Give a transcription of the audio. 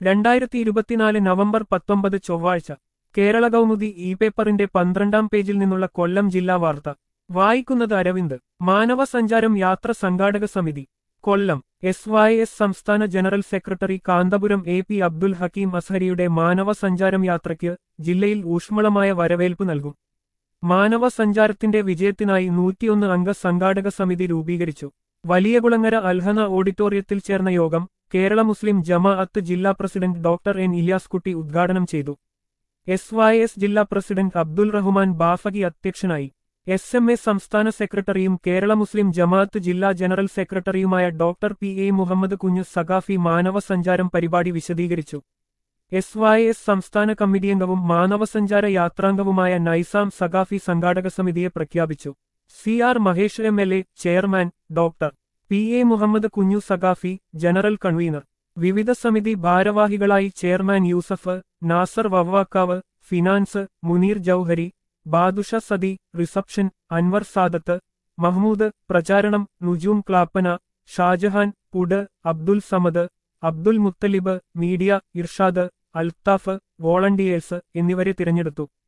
രണ്ടായിരത്തി ഇരുപത്തിനാല് നവംബർ പത്തൊമ്പത് ചൊവ്വാഴ്ച കേരള കൗമുദി ഇ പേപ്പറിന്റെ പന്ത്രണ്ടാം പേജിൽ നിന്നുള്ള കൊല്ലം ജില്ലാ വാർത്ത വായിക്കുന്നത് അരവിന്ദ് മാനവ സഞ്ചാരം യാത്ര സംഘാടക സമിതി കൊല്ലം എസ് വൈ എസ് സംസ്ഥാന general secretary Kanthapuram A P Abdul Hakeem അസ്ഹരിയുടെ മാനവ സഞ്ചാരം യാത്രയ്ക്ക് ജില്ലയിൽ ഊഷ്മളമായ വരവേൽപ്പ് നൽകും മാനവ സഞ്ചാരത്തിന്റെ വിജയത്തിനായി നൂറ്റിയൊന്ന് അംഗ സംഘാടക സമിതി രൂപീകരിച്ചു വലിയകുളങ്ങര അൽഹന ഓഡിറ്റോറിയത്തിൽ ചേർന്ന യോഗം കേരള മുസ്ലിം ജമാഅത്ത് ജില്ലാ പ്രസിഡന്റ് ഡോക്ടർ എൻ ഇലിയാസ്കുട്ടി ഉദ്ഘാടനം ചെയ്തു എസ് വൈ എസ് ജില്ലാ പ്രസിഡന്റ് അബ്ദുൽ റഹ്മാൻ ബാഫകി അധ്യക്ഷനായി എസ് എം എ സംസ്ഥാന സെക്രട്ടറിയും കേരള മുസ്ലിം ജമാഅത്ത് ജില്ലാ ജനറൽ സെക്രട്ടറിയുമായ ഡോക്ടർ പി എ മുഹമ്മദ് കുഞ്ഞ് സഖാഫി മാനവ സഞ്ചാരം പരിപാടി വിശദീകരിച്ചു എസ് വൈ എസ് സംസ്ഥാന കമ്മിറ്റി അംഗവും മാനവസഞ്ചാര യാത്രാംഗവുമായ നൈസാം സഖാഫി സംഘാടക സമിതിയെ പ്രഖ്യാപിച്ചു C R Mahesh M L A chairman doctor P A Muhammad Kunju Saqafi general convener വിവിധ സമിതി ഭാരവാഹികളായി chairman Yusuf Nasar Vavvakkavu finance Muneer Jouhari Badusha Sadi reception Anwar Sadath Mahmood പ്രചാരണം Nujoom Clappana Shajahan food Abdul Samad Abdul Muthalib media Irshad Althaf volunteers എന്നിവരെ തിരഞ്ഞെടുത്തു